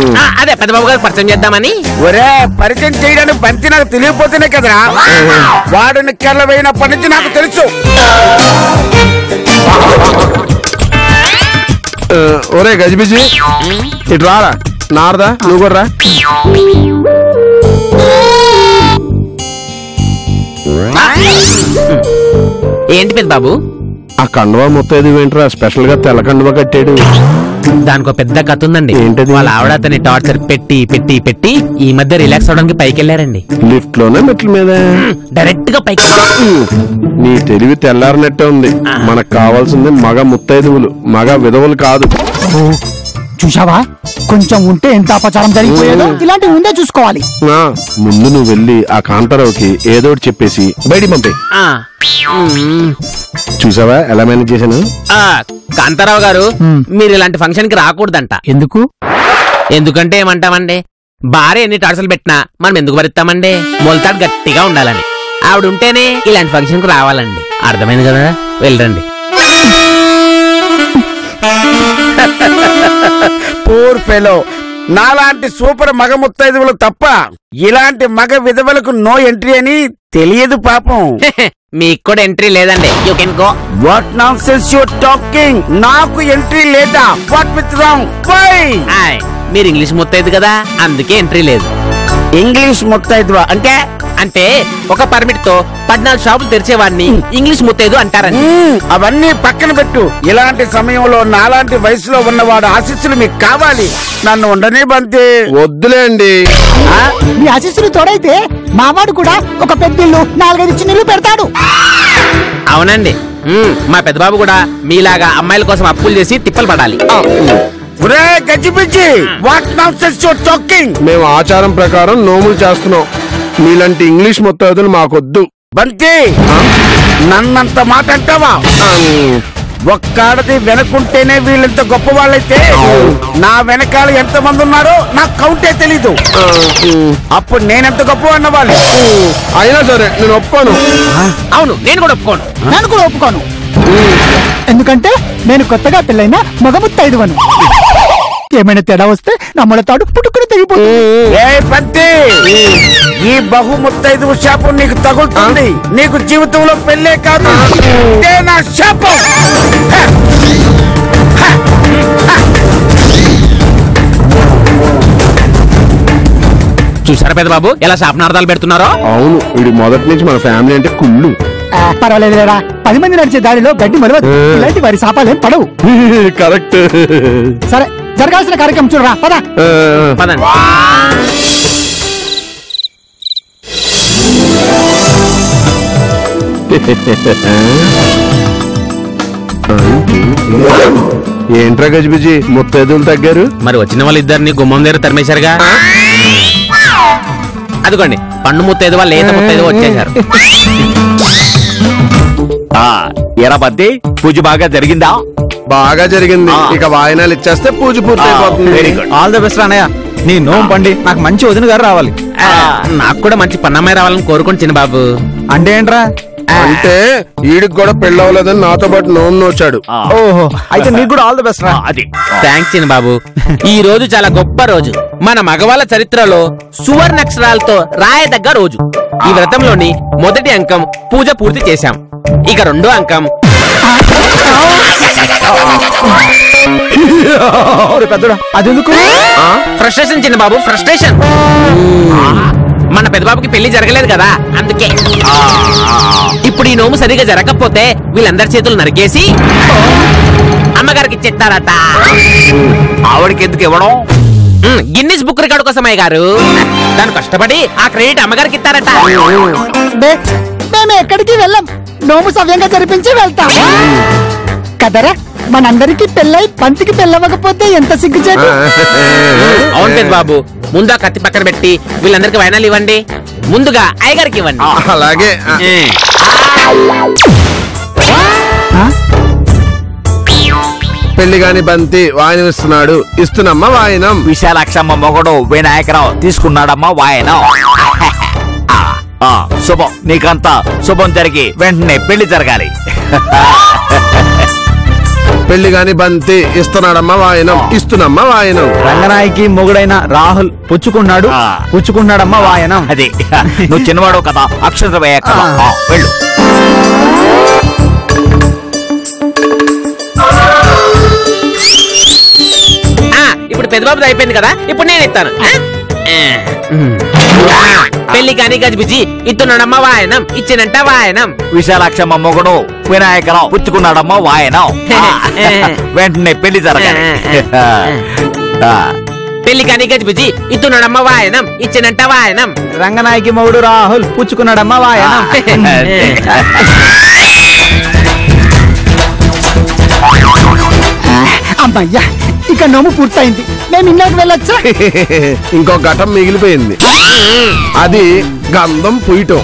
ఆ, అదే పెద్దబాబు గారు పరిచయం చేద్దామని ఒరే పరిచయం చేయడానికి బంతి నాకు తెలియపోతేనే కదరా వాడిని కెళ్ళబోయినప్పటి నుంచి నాకు తెలుసు ఆ, ఒరే గజిబిజి ఇటు రారా నారదా నువ్వు కూడా రా ఏంటి పెద్దబాబు ఆ కండువా మొత్తం ఏంట్రా స్పెషల్ గా తెల్ల కండువా కట్టాడు దానికి ఒక పెద్ద కథ ఉందండి ఏంటది? వాళ్ళ ఆవిడ అతన్ని టార్చర్ పెట్టి పెట్టి పెట్టి ఈ మధ్య రిలాక్స్ అవడానికి పైకి వెళ్ళారండి లిఫ్ట్ లోనే మెట్ల మీద డైరెక్ట్ గా పైకి నీ తెలివి తెల్లారినట్టే ఉంది మనకు కావాల్సింది మగ ముత్తైదువులు మగ విధవులు కాదు చూసావా కొంచెం ఉంటే ఎంత అపచారం జరిగిపోయేదో ఇలాంటి ముందే చూసుకోవాలి ఆ, ముందు నువ్వు వెళ్ళి ఆ కాంతారావుకి ఏదో ఒకటి చెప్పేసి బయటికి పంపే ఆ, మ్మ్. చూసావా ఎలా మేనేజ్ చేశాను ఆ, కాంతారావు గారు మీరు ఇలాంటి ఫంక్షన్ కి రాకూడదంట ఎందుకు ఎందుకంటే ఏమంటామండి భార్య ఎన్ని టార్చర్లు పెట్టినా మనం ఎందుకు భరిస్తామండి మొలతాడు గట్టిగా ఉండాలని ఆవిడ ఉంటేనే ఇలాంటి ఫంక్షన్ కు రావాలండి అర్థమైంది కదా వెళ్ళండి పూర్ ఫెలో నాలాంటి సూపర్ మగ ముత్తైదువులు తప్ప ఇలాంటి మగ విధవలకు నో ఎంట్రీ అని తెలియదు పాపం మీకు కూడా ఎంట్రీ లేదండి you can go what nonsense you're talking నాకు ఎంట్రీ లేదా వాట్ విత్ రాంగ్ వై మీరు ఇంగ్లీష్ ముత్తైదు కదా అందుకే ఎంట్రీ లేదు ఇంగ్లీష్ ముత్తైదువా అంటే అంటే ఒక పర్మిట్ తో పద్నాలుగు షాపులు తెరిచేవాడిని ఇంగ్లీష్ ముత్తైదు అంటారండి మ్మ్, అవన్నీ పక్కన పెట్టు ఇలాంటి సమయంలో నాలాంటి వయసులో ఉన్నవాడు ఆశీస్సులు మీకు కావాలి నన్ను ఉండని బంతి వద్దులేండి ఆ? మీ ఆశీస్సులు తోడైతే మావాడు కూడా ఒక పెద్దిల్లు నాలుగైదు చిన్నిల్లు పెడతాడు అవునండి మ్మ్, మా పెద్దబాబు కూడా మీలాగా అమ్మాయిల కోసం అప్పులు చేసి తిప్పలు పడాలి ఒరే గజిబిజి what nonsense you're talking మేము ఆచారం ప్రకారం నోములు చేస్తున్నాం మీలాంటి ఇంగ్లీష్ ముత్తైదులు మాకొద్దు బంతి నన్నంత మాట అంటావా ఒక్కాడది వెనకుంటేనే వీళ్ళంత గొప్ప వాళ్ళైతే నా వెనకాల ఎంత మంది ఉన్నారో నాకు కౌంటే తెలీదు అప్పుడు నేనెంత గొప్ప అన్నవాళ్ళు అయినా సరే నేను ఒప్పుకోను అవును నేను కూడా ఒప్పుకోను నేను కూడా ఒప్పుకోను ఎందుకంటే నేను కొత్తగా పెళ్ళైన మగముత్తైదువను ఏమైనా తేడా వస్తే నా మొడతాడు పుట్టుకుని తెగిపోతుంది ఏ బంతి ఈ బహుముత్తైదు శాపం నీకు తగులుతుంది నీకు జీవితంలో పెళ్ళే కాదు ఇదే నా శాపం హ! హ! చూసారా పెద్దబాబు ఎలా శాపనార్థాలు పెడుతున్నారో అవును వీడి మొదటి నుంచి మన ఫ్యామిలీ అంటే కుళ్ళు ఆ, పర్వాలేదు లేరా పది మంది నడిచే దారిలో గడ్డి మొలవదు ఇలాంటి వారి శాపాలేం పడవు కరెక్ట్ సరే జరగాల్సిన కార్యక్రమం చూడరా పదా పదండి ఏంట్రా గజిబిజి ముత్తైదువులు తగ్గారు మరి వచ్చిన వాళ్ళిద్దరిని గుమ్మం దగ్గర తరిమేశారుగా అదిగోండి పండు ముత్తైదు వాళ్ళు లేత ముత్తైదు వచ్చేసారు ఆ ఎరా బద్ది పూజ బాగా జరిగిందా బాగా జరిగింది ఆ. ఇక వాయినాలు ఇచ్చేస్తే పూజ పూర్తయిపోతుంది very good all the best అన్నయ్య నీ నోం పండి నాకు మంచి వదిన గారు రావాలి ఆ, నాకు కూడా మంచి పన్నమ్మాయి రావాలని కోరుకోండి చిన్న బాబు అంటే ఏంట్రా అంటే వీడికి కూడా పెళ్ళవలేదని నాతో పాటు నోము నోచాడు ఆ, ఓహో అయితే నీకు కూడా ఆల్ ద బెస్ట్ రా ఆ, అది థ్యాంక్స్ చిన్న బాబు ఈ రోజు చాలా గొప్ప రోజు మన మగవాళ్ళ చరిత్రలో సువర్ణక్షరాలతో రాయదగ్గ రోజు ఈ వ్రతంలోని మొదటి అంకం పూజ పూర్తి చేశాం ఇక రెండో అంకం ఓరి పెద్దడా అదెందుకు ఫ్రస్ట్రేషన్ చిన్న బాబు ఫ్రస్ట్రేషన్ మన పెద్దబాబుకి పెళ్లి జరగలేదు కదా అందుకే ఇప్పుడు ఈ నోము సరిగా జరగకపోతే వీళ్ళందరి చేతులు నరికేసి అమ్మగారికి ఇచ్చేస్తారట ఆవిడకి ఎందుకు ఇవ్వడం ఉమ్, గిన్నిస్ బుక్ రికార్డు కోసం అయ్య గారు దాని కష్టపడి ఆ క్రెడిట్ అమ్మగారికి ఇస్తారట బే- మేము ఎక్కడికి వెళ్ళం నోము సవ్యంగా జరిపించి వెళ్తాం కదరా మనందరికి పెళ్ళై పంతికి పెళ్ళవకపోతే ఎంత సిగ్గుచేటు అవును పెద్ద బాబు ముందు ఆ కత్తి పక్కన పెట్టి వీళ్ళందరికి వైనాలు ఇవ్వండి ముందుగా అయ్యగారికి ఇవ్వండి అలాగే ఆ, ఉమ్. పెళ్లి గాని బంతి వాయినం ఇస్తున్నాడు ఇస్తున్నమ్మా వాయినం విశాలాక్షమ్మ మొగడు వినాయకరావు తీసుకున్నాడమ్మా వాయనం ఆ, ఆ, శుభం నీకంతా శుభం జరిగి వెంటనే పెళ్లి జరగాలి పెళ్లి గాని బంతి ఇస్తున్నాడమ్మా వాయనం ఇస్తున్నమ్మా వాయనం రంగనాయకి మొగుడైన రాహుల్ పుచ్చుకున్నాడు ఆ. పుచ్చుకున్నాడమ్మా వాయనం అదే నువ్వు చిన్నవాడు కదా అక్షర వేయ కదా ఆ, వెళ్ళు ఆ, ఇప్పుడు పెద్దబాబుది అయిపోయింది కదా ఇప్పుడు నేను ఇస్తాను ఆ? ఆ, పెళ్లి కాని గజిబిజి ఇస్తున్నాడమ్మ వాయనం ఇచ్చినంట వాయనం విశాలాక్షమ్మ మొగుడు వినాయకరావు పుచ్చుకున్నాడమ్మా వాయనం ఆ, వెంటనే పెళ్లి జరగాలి ఆ, పెళ్లి కాని గజిబిజి ఇస్తున్నాడమ్మ వాయనం ఇచ్చినంట వాయనం రంగనాయకి మొగుడు రాహుల్ పుచ్చుకున్నాడమ్మా వాయనం అమ్మయ్యా ఇక నోము పూర్తయింది మేము ఇన్నాక వెళ్ళొచ్చా ఇంకో ఘటం మిగిలిపోయింది అది గంధం పుయ్యటం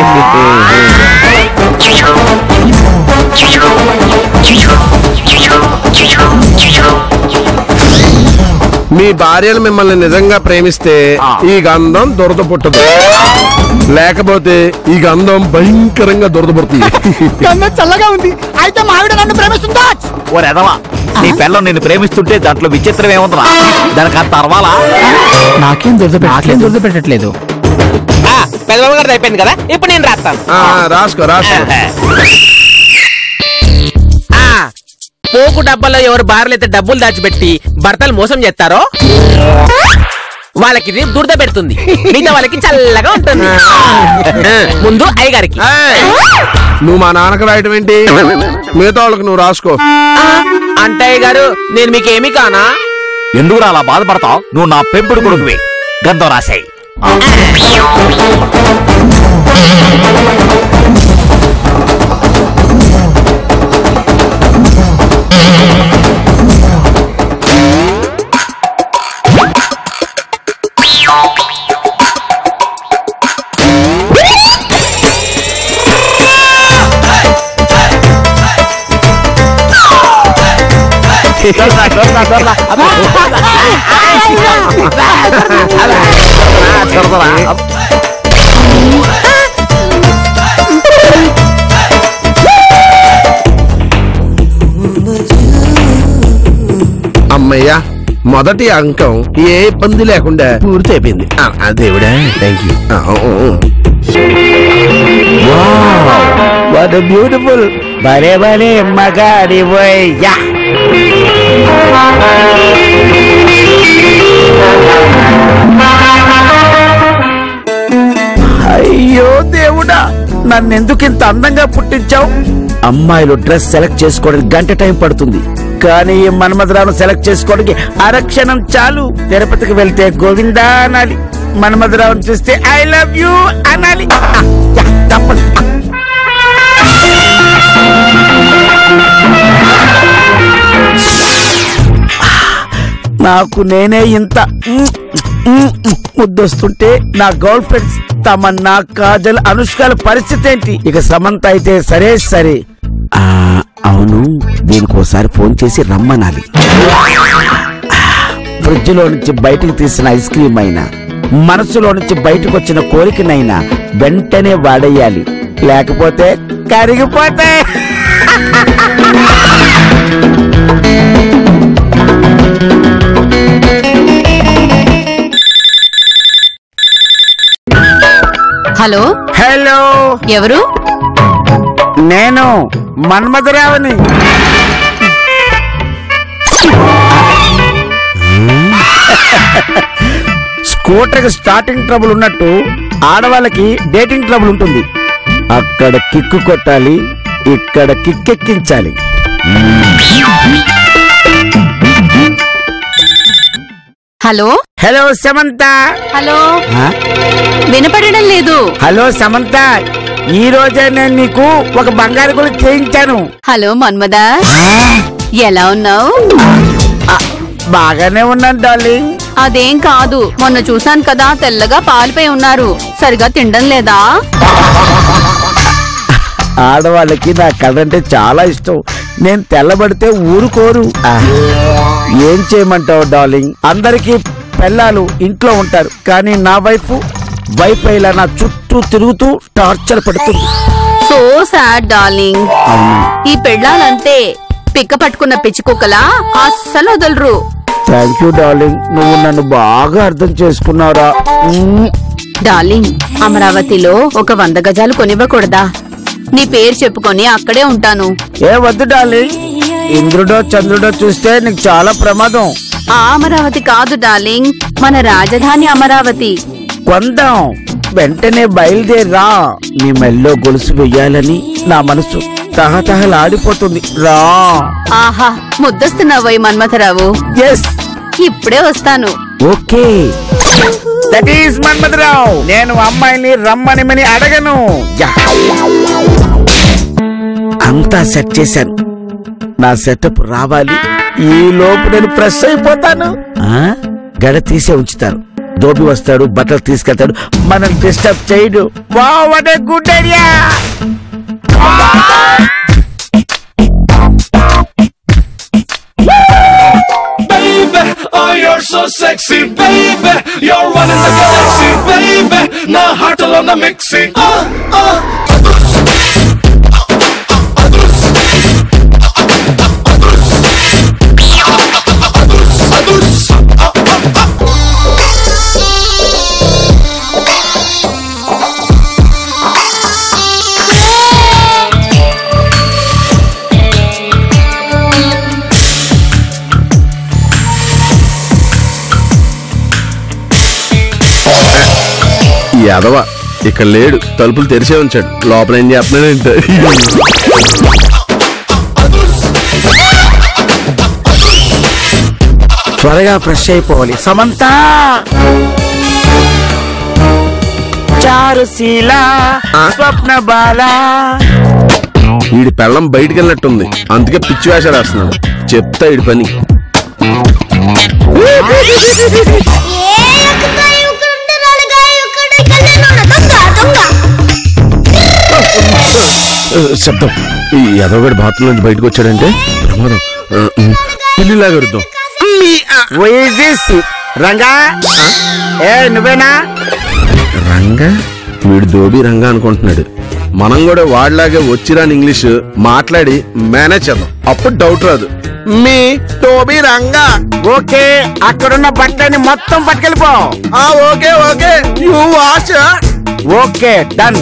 మీ భార్యలు మిమ్మల్ని నిజంగా ప్రేమిస్తే ఈ గంధం దురద పుట్టదు లేకపోతే ఈ గంధం భయంకరంగా దురద పుడుతుంది గంధం చల్లగా ఉంది అయితే మా ఆవిడ నన్ను ప్రేమిస్తుందా ఓ రెదవా నీ పిల్లం నిన్ను ప్రేమిస్తుంటే దాంట్లో విచిత్రం ఏముందిరా దానికి అంత అరవాలా నాకేం దురద నాకేం దురద పెట్టట్లేదు ఆ, పెద్దబాబు గారిది అయిపోయింది కదా ఇప్పుడు నేను రాస్తాను ఆ, రాసుకో రాసుకో ఆ పోకు డబ్బాలో ఎవరు భార్యలైతే డబ్బులు దాచిపెట్టి భర్తలు మోసం చేస్తారో వాళ్ళకి ఇది దురద పెడుతుంది మిగతా వాళ్ళకి చల్లగా ఉంటుంది ఆ, ముందు అయ్యగారికి ఏయ్! నువ్వు మా నాన్నకు రాయటం ఏంటి మిగతా వాళ్ళకి నువ్వు రాసుకో అంటే అయ్య గారు నేను మీకేమీ కానా ఎందుకు అలా బాధపడతావు నువ్వు నా పెంపుడు కొడుకువి గంధం రాసాయి అమ్మయ్యా మొదటి అంకం ఏ ఇబ్బంది లేకుండా పూర్తి అయిపోయింది ఆ, ఆ, దేవుడా థ్యాంక్ యూ వాట్ బ్యూటిఫుల్ భలే భలే మగాడి యా అయ్యో దేవుడా నన్నెందుకు ఇంత అందంగా పుట్టించావు అమ్మాయిలు డ్రెస్ సెలెక్ట్ చేసుకోవడానికి గంట టైం పడుతుంది కానీ ఈ మన్మధరావును సెలెక్ట్ చేసుకోవడానికి అరక్షణం చాలు తిరుపతికి వెళ్తే గోవిందా అనాలి మన్మధరావును చూస్తే ఐ లవ్ యూ అనాలి ఆ, యా, తప్పదు నాకు నేనే ఇంత మ్, మ్, ముద్దొస్తుంటే నా గర్ల్ ఫ్రెండ్స్ తమన్నా కాజల్ అనుష్కల పరిస్థితి ఏంటి ఇక సమంత అయితే సరే సరే ఆ, అవును దీనికి ఒకసారి ఫోన్ చేసి రమ్మనాలి ఫ్రిడ్జ్ లో నుంచి బయటకు తీసిన ఐస్ క్రీమ్ అయినా మనసులో నుంచి బయటకు వచ్చిన కోరికనైనా వెంటనే వాడేయాలి లేకపోతే కరిగిపోతే హలో హలో ఎవరు నేను మన్మధరావుని స్కూటర్ స్టార్టింగ్ ట్రబుల్ ఉన్నట్టు ఆడవాళ్ళకి డేటింగ్ ట్రబుల్ ఉంటుంది అక్కడ కిక్కు కొట్టాలి ఇక్కడ కిక్కెక్కించాలి హలో హలో సమంత హలో ఆ? వినపడడం లేదు హలో సమంత ఈ రోజే నేను నీకు ఒక బంగారు గుడి చేయించాను హలో మన్మదా ఎలా ఉన్నావు ఆ, బాగానే ఉన్నాను డార్లింగ్ అదేం కాదు మొన్న చూసాను కదా తెల్లగా పాలిపోయి ఉన్నారు సరిగా తినడం లేదా ఆడవాళ్ళకి నా కలర్ అంటే చాలా ఇష్టం నేను తెల్లబడితే ఊరుకోరు ఆ, ఏం చేయమంటావు డార్లింగ్ అందరికీ పెళ్ళాలు ఇంట్లో ఉంటారు కానీ నా వైఫ్ వైఫ్ ఇలా నా చుట్టూ తిరుగుతూ టార్చర్ పెడుతుంది సో సాడ్ డార్లింగ్ ఈ పెళ్ళాలంతే పిక్క పట్టుకున్న పిచ్చి కుక్కలా అస్సలు వదలరు థ్యాంక్ యూ డార్లింగ్ నువ్వు నన్ను బాగా అర్థం చేసుకున్నావురా మ్మ్. డార్లింగ్ అమరావతిలో ఒక వంద గజాలు కొనివ్వకూడదా నీ పేరు చెప్పుకొని అక్కడే ఉంటాను ఏ వద్దు డార్లింగ్ ఇంద్రుడో చంద్రుడో చూస్తే నీకు చాలా ప్రమాదం ఆ అమరావతి కాదు డార్లింగ్ మన రాజధాని అమరావతి కొందాం వెంటనే బయలుదేరా నీ మెల్లో గొలుసు వెయ్యాలని నా మనసు తహతహలాడిపోతుంది రా ఆహా ముద్దస్తున్నావోయ్ మన్మథరావు ఎస్ ఇప్పుడే వస్తాను ఓకే దట్ ఈస్ మన్మథరావు నేను అమ్మాయిని రమ్మనిమని అడగను యా. అంతా సెట్ చేశాను నా సెటప్ రావాలి ఈ లోపు నేను ఫ్రెష్ అయిపోతాను ఆ? గడ తీసే ఉంచుతారు దోబి వస్తాడు బట్టలు తీసుకెళ్తాడు మనం డిస్టర్బ్ చేయడు వా what good idea baby. Oh, you're so sexy, baby. You're one in the galaxy, baby. Now heart alone the mixing. Uh, uh. ఈ ఎదవ ఇక్కడ లేడు తలుపులు తెరిచే ఉంచాడు లోపల ఏం చేస్తున్నాడంటే త్వరగా ఫ్రెష్ అయిపోవాలి సమంత చారుశీల స్వప్న బాల వీడి పెళ్ళం బయటికి వెళ్ళినట్టుంది అందుకే పిచ్చి వేషాలు వేస్తున్నాడు చెప్తా వీడి పని ఆ, శబ్దం ఈ ఎదవగడి బాత్రూమ్ నుంచి బయటకు వచ్చాడంటే ప్రమాదం ఆ, ఉమ్, పిల్లిలాగా అరుద్దాం దిస్ రంగా ఏ నువ్వేనా రంగా వీడు దోబి రంగా అనుకుంటున్నాడు మనం కూడా వాడిలాగే వచ్చిరాని ఇంగ్లీష్ మాట్లాడి మేనేజ్ చేద్దాం అప్పుడు డౌట్ రాదు మీ టోబీ రంగా ఓకే అక్కడున్న బట్టలని మొత్తం పట్టుకెళ్ళిపో ఆ okay okay you watch okay done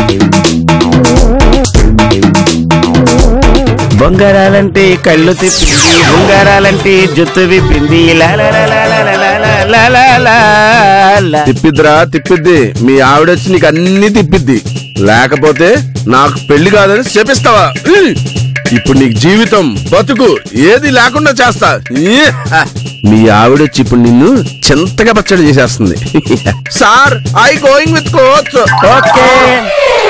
బొంగరాలంటే కళ్ళు తిప్పింది బొంగరాలంటే జుత్తు విప్పింది లా లా లా లా లా లా లా లా లా లా లా. తిప్పిద్దిరా తిప్పిద్ది మీ ఆవిడొచ్చి నీకు అన్ని తిప్పిద్ది లేకపోతే నాకు పెళ్లి కాదని చెప్పిస్తావా ఉయ్. ఇప్పుడు నీకు జీవితం బతుకు ఏది లేకుండా చేస్తా ఈ. మీ ఆవిడొచ్చి ఇప్పుడు నిన్ను చింతగా పచ్చడి చేసేస్తుంది sir I going with coach okay